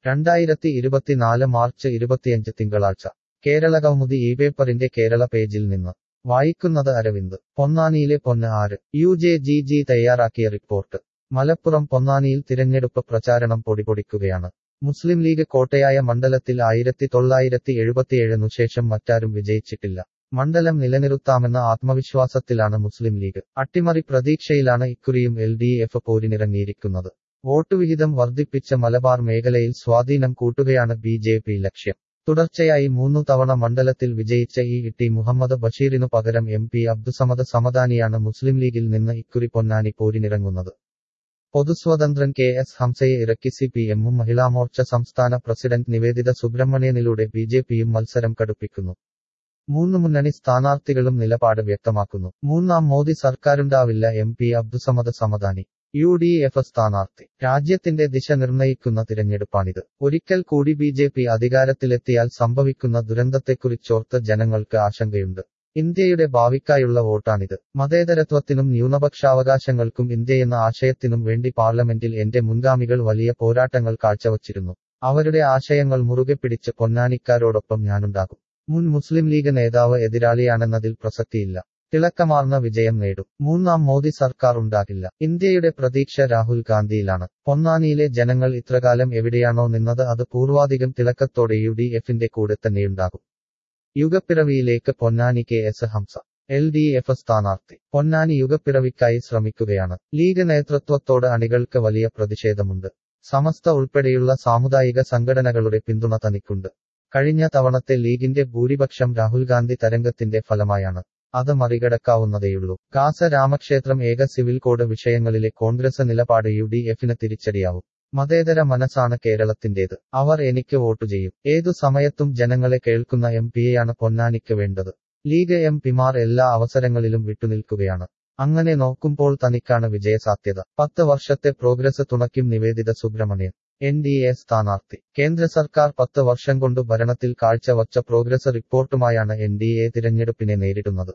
രണ്ടായിരത്തി ഇരുപത്തിനാല് മാർച്ച് ഇരുപത്തിയഞ്ച് തിങ്കളാഴ്ച കേരള കൗമുദി ഈ പേപ്പറിന്റെ കേരള പേജിൽ നിന്ന് വായിക്കുന്നത് അരവിന്ദ് പൊന്നാനിയിലെ പൊന്ന് ആര് യു ജെ ജി ജി തയ്യാറാക്കിയ റിപ്പോർട്ട് മലപ്പുറം പൊന്നാനിയിൽ തിരഞ്ഞെടുപ്പ് പ്രചാരണം പൊടിപൊടിക്കുകയാണ് മുസ്ലിം ലീഗ് കോട്ടയായ മണ്ഡലത്തിൽ ആയിരത്തി തൊള്ളായിരത്തി എഴുപത്തിയേഴിനു ശേഷം മറ്റാരും വിജയിച്ചിട്ടില്ല മണ്ഡലം നിലനിർത്താമെന്ന ആത്മവിശ്വാസത്തിലാണ് മുസ്ലിം ലീഗ് അട്ടിമറി പ്രതീക്ഷയിലാണ് ഇക്കുറിയും എൽ ഡി എഫ് പോരിനിറങ്ങിയിരിക്കുന്നത് വോട്ടുവിഹിതം വർദ്ധിപ്പിച്ച മലബാർ മേഖലയിൽ സ്വാധീനം കൂട്ടുകയാണ് ബി ജെ പി ലക്ഷ്യം തുടർച്ചയായി മൂന്നു തവണ മണ്ഡലത്തിൽ വിജയിച്ച ഇ ടി മുഹമ്മദ് ബഷീറിനു പകരം എം പി അബ്ദുസമദ് സമദാനിയാണ് മുസ്ലിം ലീഗിൽ നിന്ന് ഇക്കുറി പൊന്നാനി പോരിനിറങ്ങുന്നത് പൊതുസ്വതന്ത്രൻ കെ എസ് ഹംസയെ ഇറക്കി സി പി എമ്മും മഹിളാമോർച്ച സംസ്ഥാന പ്രസിഡന്റ് നിവേദിത സുബ്രഹ്മണ്യനിലൂടെ ബി ജെ പിയും മത്സരം കടുപ്പിക്കുന്നു മൂന്ന് മുന്നണി സ്ഥാനാർത്ഥികളും നിലപാട് വ്യക്തമാക്കുന്നു മൂന്നാം മോദി സർക്കാരുണ്ടാവില്ല M P Abdussamad Samadani U D F സ്ഥാനാർത്ഥി രാജ്യത്തിന്റെ ദിശ നിർണയിക്കുന്ന തിരഞ്ഞെടുപ്പാണിത് ഒരിക്കൽ കൂടി ബി ജെ പി അധികാരത്തിലെത്തിയാൽ സംഭവിക്കുന്ന ദുരന്തത്തെക്കുറിച്ചോർത്ത് ജനങ്ങൾക്ക് ആശങ്കയുണ്ട് ഇന്ത്യയുടെ ഭാവിക്കായുള്ള വോട്ടാണിത് മതേതരത്വത്തിനും ന്യൂനപക്ഷാവകാശങ്ങൾക്കും ഇന്ത്യയെന്ന ആശയത്തിനും വേണ്ടി പാർലമെന്റിൽ എന്റെ മുൻഗാമികൾ വലിയ പോരാട്ടങ്ങൾ കാഴ്ചവച്ചിരുന്നു അവരുടെ ആശയങ്ങൾ മുറുകെ പിടിച്ച് പൊന്നാനിക്കാരോടൊപ്പം ഞാനുണ്ടാകും മുൻ മുസ്ലിം ലീഗ് നേതാവ് എതിരാളിയാണെന്നതിൽ പ്രസക്തിയില്ല തിളക്കമാർന്ന വിജയം നേടും മൂന്നാം മോദി സർക്കാർ ഉണ്ടാകില്ല ഇന്ത്യയുടെ പ്രതീക്ഷ രാഹുൽ ഗാന്ധിയിലാണ് പൊന്നാനിയിലെ ജനങ്ങൾ ഇത്രകാലം എവിടെയാണോ നിന്നത് അത് പൂർവാധികം തിളക്കത്തോടെ യു ഡി എഫിന്റെ കൂടെ തന്നെയുണ്ടാകും യുഗപ്പിറവിയിലേക്ക് Ponnani K S Hamsa L D F സ്ഥാനാർത്ഥി പൊന്നാനി യുഗപ്പിറവിക്കായി ശ്രമിക്കുകയാണ് ലീഗ് നേതൃത്വത്തോട് അണികൾക്ക് വലിയ പ്രതിഷേധമുണ്ട് സമസ്ത ഉൾപ്പെടെയുള്ള സാമുദായിക സംഘടനകളുടെ പിന്തുണ തനിക്കുണ്ട് കഴിഞ്ഞ തവണത്തെ ലീഗിന്റെ ഭൂരിപക്ഷം രാഹുൽ ഗാന്ധി തരംഗത്തിന്റെ ഫലമായാണ് അത് മറികടക്കാവുന്നതേയുള്ളൂ ഗാസ രാമക്ഷേത്രം ഏക സിവിൽ കോഡ് വിഷയങ്ങളിലെ കോൺഗ്രസ് നിലപാട് യു ഡി എഫിന് തിരിച്ചടിയാവും മതേതര മനസ്സാണ് കേരളത്തിന്റേത് അവർ എനിക്ക് വോട്ടു ചെയ്യും ഏതു സമയത്തും ജനങ്ങളെ കേൾക്കുന്ന എം പിയെയാണ് പൊന്നാനിക്ക് വേണ്ടത് ലീഗ് എം പിമാർ എല്ലാ അവസരങ്ങളിലും വിട്ടുനിൽക്കുകയാണ് അങ്ങനെ നോക്കുമ്പോൾ തനിക്കാണ് വിജയസാധ്യത പത്ത് വർഷത്തെ പ്രോഗ്രസ് തുണയ്ക്കും Nivedita Subramanian N D A സ്ഥാനാർത്ഥി കേന്ദ്ര സർക്കാർ പത്ത് വർഷം കൊണ്ട് ഭരണത്തിൽ കാഴ്ചവച്ച പ്രോഗ്രസ് റിപ്പോർട്ടുമായാണ് എൻ ഡി എ തിരഞ്ഞെടുപ്പിനെ നേരിടുന്നത്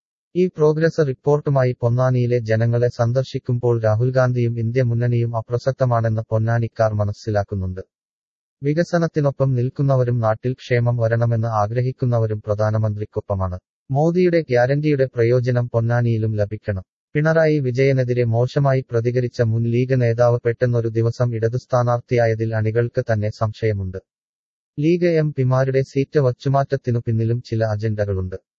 ഈ പ്രോഗ്രസ് റിപ്പോർട്ടുമായി പൊന്നാനിയിലെ ജനങ്ങളെ സന്ദർശിക്കുമ്പോൾ രാഹുൽ ഗാന്ധിയും ഇന്ത്യ മുന്നണിയും അപ്രസക്തമാണെന്ന് പൊന്നാനിക്കാർ മനസ്സിലാക്കുന്നുണ്ട് വികസനത്തിനൊപ്പം നിൽക്കുന്നവരും നാട്ടിൽ ക്ഷേമം വരണമെന്ന് ആഗ്രഹിക്കുന്നവരും പ്രധാനമന്ത്രിക്കൊപ്പമാണ് മോദിയുടെ ഗ്യാരണ്ടിയുടെ പ്രയോജനം പൊന്നാനിയിലും ലഭിക്കണം പിണറായി വിജയനെതിരെ മോശമായി പ്രതികരിച്ച മുൻ ലീഗ് നേതാവ് പെട്ടെന്നൊരു ദിവസം ഇടതു സ്ഥാനാർത്ഥിയായതിൽ അണികൾക്ക് തന്നെ സംശയമുണ്ട് ലീഗ് എം പിമാരുടെ സീറ്റ് വച്ചുമാറ്റത്തിനു പിന്നിലും ചില അജണ്ടകളുണ്ട്